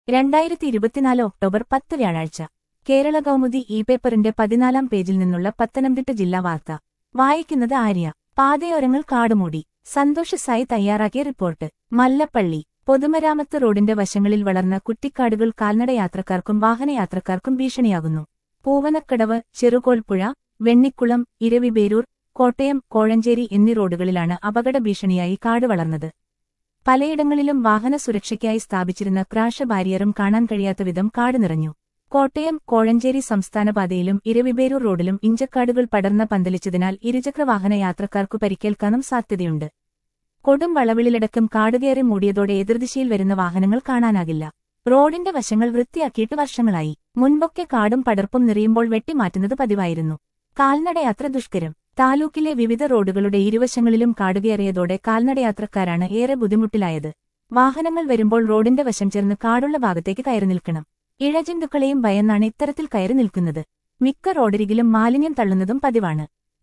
രണ്ടായിരത്തി ഇരുപത്തിനാല് ഒക്ടോബർ പത്ത് വ്യാഴാഴ്ച കേരള കൗമുദി ഇ പേപ്പറിന്റെ പതിനാലാം പേജിൽ നിന്നുള്ള പത്തനംതിട്ട ജില്ലാ വാർത്ത വായിക്കുന്നത് ആര്യ പാതയോരങ്ങൾ കാടുമൂടി സന്തോഷ് സായി തയ്യാറാക്കിയ റിപ്പോർട്ട് മല്ലപ്പള്ളി പൊതുമരാമത്ത് റോഡിന്റെ വശങ്ങളിൽ വളർന്ന കുറ്റിക്കാടുകൾ കാൽനടയാത്രക്കാർക്കും വാഹനയാത്രക്കാർക്കും ഭീഷണിയാകുന്നു പൂവനക്കടവ് ചെറുകോൽപ്പുഴ വെണ്ണിക്കുളം ഇരവിബേരൂർ കോട്ടയം കോഴഞ്ചേരി എന്നീ റോഡുകളിലാണ് അപകട ഭീഷണിയായി കാട് വളർന്നത് പലയിടങ്ങളിലും വാഹന സുരക്ഷയ്ക്കായി സ്ഥാപിച്ചിരുന്ന ക്രാഷ് ബാരിയറും കാണാൻ കഴിയാത്ത വിധം കാട് നിറഞ്ഞു കോട്ടയം കോഴഞ്ചേരി സംസ്ഥാനപാതയിലും ഇരവിബേരൂർ റോഡിലും ഇഞ്ചക്കാടുകൾ പടർന്ന പന്തലിച്ചതിനാൽ ഇരുചക്രവാഹന യാത്രക്കാർക്കു പരിക്കേൽക്കാനും സാധ്യതയുണ്ട് കൊടും വളവിളിലടക്കം കാടുകയറി മൂടിയതോടെ എതിർദിശയിൽ വരുന്ന വാഹനങ്ങൾ കാണാനാകില്ല റോഡിന്റെ വശങ്ങൾ വൃത്തിയാക്കിയിട്ട് വർഷങ്ങളായി മുൻപൊക്കെ കാടും പടർപ്പും നിറയുമ്പോൾ വെട്ടിമാറ്റുന്നത് പതിവായിരുന്നു കാൽനടയാത്ര ദുഷ്കരം താലൂക്കിലെ വിവിധ റോഡുകളുടെ ഇരുവശങ്ങളിലും കാടുകയറിയതോടെ കാൽനടയാത്രക്കാരാണ് ഏറെ ബുദ്ധിമുട്ടിലായത് വാഹനങ്ങൾ വരുമ്പോൾ റോഡിന്റെ വശം ചേർന്ന് കാടുള്ള ഭാഗത്തേക്ക് കയറി നിൽക്കണം ഇഴജന്തുക്കളെയും ഭയന്നാണ് ഇത്തരത്തിൽ കയറി നിൽക്കുന്നത് മിക്ക റോഡരികിലും മാലിന്യം തള്ളുന്നതും പതിവാണ്